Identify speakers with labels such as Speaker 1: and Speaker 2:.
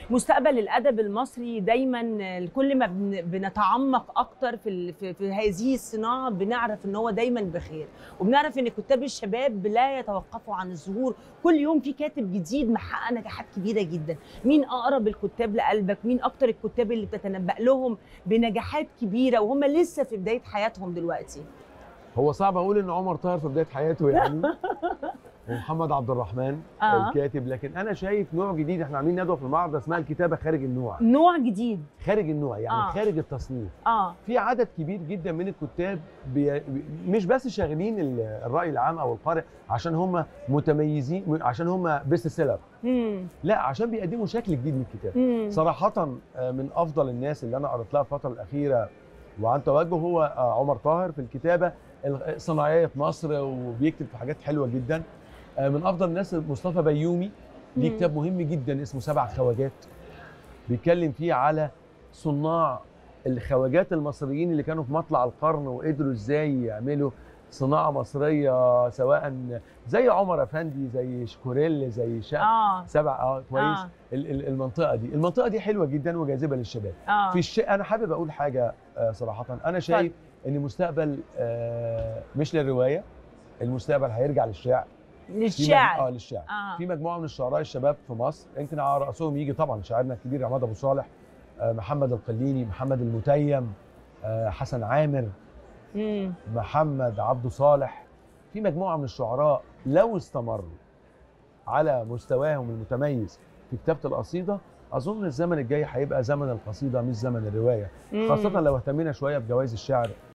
Speaker 1: مستقبل الادب المصري دايما كل ما بن- بنتعمق اكتر في ال- في, في هذه الصناعه بنعرف ان هو دايما بخير وبنعرف ان كتاب الشباب لا يتوقفوا عن الظهور كل يوم في كاتب جديد محقق نجاحات كبيره جدا مين اقرب الكتاب لقلبك مين اكتر الكتاب اللي بتتنبأ لهم بنجاحات كبيره وهم لسه في بدايه حياتهم دلوقتي
Speaker 2: هو صعب اقول ان عمر طاهر في بدايه حياته يعني ومحمد عبد الرحمن
Speaker 1: آه.
Speaker 2: الكاتب لكن انا شايف نوع جديد احنا عاملين ندوه في المعرض اسمها الكتابه خارج النوع
Speaker 1: نوع جديد
Speaker 2: خارج النوع يعني
Speaker 1: آه.
Speaker 2: آه. خارج التصنيف
Speaker 1: اه
Speaker 2: في عدد كبير جدا من الكتاب بي... بي- مش بس شاغلين ال- الراي العام او القارئ عشان هم متميزين م- عشان هم بيست سيلر
Speaker 1: امم
Speaker 2: لا عشان بيقدموا شكل جديد من الكتاب
Speaker 1: امم
Speaker 2: صراحة آه، من أفضل الناس اللي أنا قريت لها الفترة الأخيرة وعن توجه هو آه، عمر طاهر في الكتابة ال- صناعية مصر وبيكتب في حاجات حلوة جدا آه، من أفضل الناس مصطفى بيومي ليه
Speaker 1: مم.
Speaker 2: كتاب مهم جدا اسمه سبع خواجات بيتكلم فيه على صناع الخواجات المصريين اللي كانوا في مطلع القرن وقدروا ازاي يعملوا صناعة مصرية سواء زي عمر أفندي زي شكوريل زي شا...
Speaker 1: اه
Speaker 2: سبع اه كويس
Speaker 1: اه
Speaker 2: ال- ال- المنطقه دي المنطقه دي حلوه جدا وجاذبه للشباب
Speaker 1: اه
Speaker 2: في الشيء انا حابب اقول حاجه آه، صراحه انا شايف ان المستقبل آه، مش للروايه المستقبل هيرجع للشعر في مج- اه
Speaker 1: للشعر
Speaker 2: للشعر
Speaker 1: اه
Speaker 2: في مجموعه من الشعراء الشباب في مصر يمكن على راسهم يجي طبعا شاعرنا الكبير عماد ابو صالح آه، محمد القليني محمد المتيم آه، حسن عامر
Speaker 1: امم
Speaker 2: محمد عبده صالح في مجموعه من الشعراء لو استمروا على مستواهم المتميز في كتابه القصيده اظن الزمن الجاي هيبقى زمن القصيده مش زمن الروايه خاصه لو اهتمينا شويه بجوائز الشعر